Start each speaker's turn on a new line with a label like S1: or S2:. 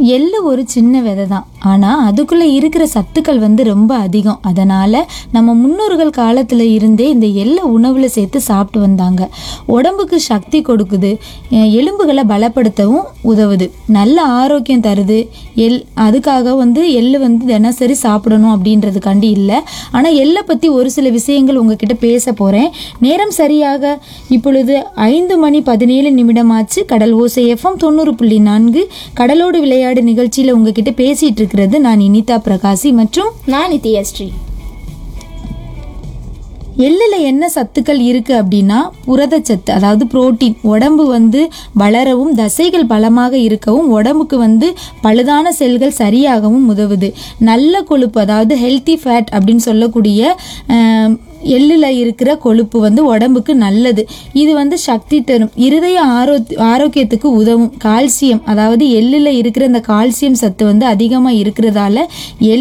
S1: எள்ளு ஒரு சின்ன விதை தான் ஆனால் அதுக்குள்ளே இருக்கிற சத்துக்கள் வந்து ரொம்ப அதிகம் அதனால் நம்ம முன்னோர்கள் காலத்தில் இருந்தே இந்த எள்ளை உணவில் சேர்த்து சாப்பிட்டு வந்தாங்க உடம்புக்கு சக்தி கொடுக்குது அஹ் எலும்புகளை பலப்படுத்தவும் உதவுது நல்ல ஆரோக்கியம் தருது எள் அதுக்காக வந்து எள்ளு வந்து தினசரி சாப்பிடணும் அப்படின்றதுக்காண்டி இல்லை ஆனால் எள்ளை பற்றி ஒரு சில விஷயங்கள் உங்ககிட்ட பேச போகிறேன் நேரம் சரியாக இப்பொழுது ஐந்து மணி பதினேழு நிமிடமாச்சு கடல் ஓசை எஃப்எம் தொண்ணூறு புள்ளி நான்கு கடலோடு விளையாடு நிகழ்ச்சியில் உங்ககிட்ட பேசிட்டு இருக்கிறது நான் இனிதா பிரகாசி மற்றும்
S2: நான் நித்யஸ்ரீ
S1: எள்ளில் என்ன சத்துக்கள் இருக்குது அப்படின்னா புரதச்சத்து அதாவது புரோட்டீன் உடம்பு வந்து வளரவும் தசைகள் பலமாக இருக்கவும் உடம்புக்கு வந்து பழுதான செல்கள் சரியாகவும் உதவுது நல்ல கொழுப்பு அதாவது ஹெல்த்தி ஃபேட் அப்படின்னு சொல்லக்கூடிய ஆம், எள்ளில் இருக்கிற கொழுப்பு வந்து உடம்புக்கு நல்லது இது வந்து சக்தி தரும் இருதய ஆரோ ஆரோக்கியத்துக்கு உதவும் கால்சியம் அதாவது எள்ளில் இருக்கிற இந்த கால்சியம் சத்து வந்து அதிகமாக இருக்கிறதால எள்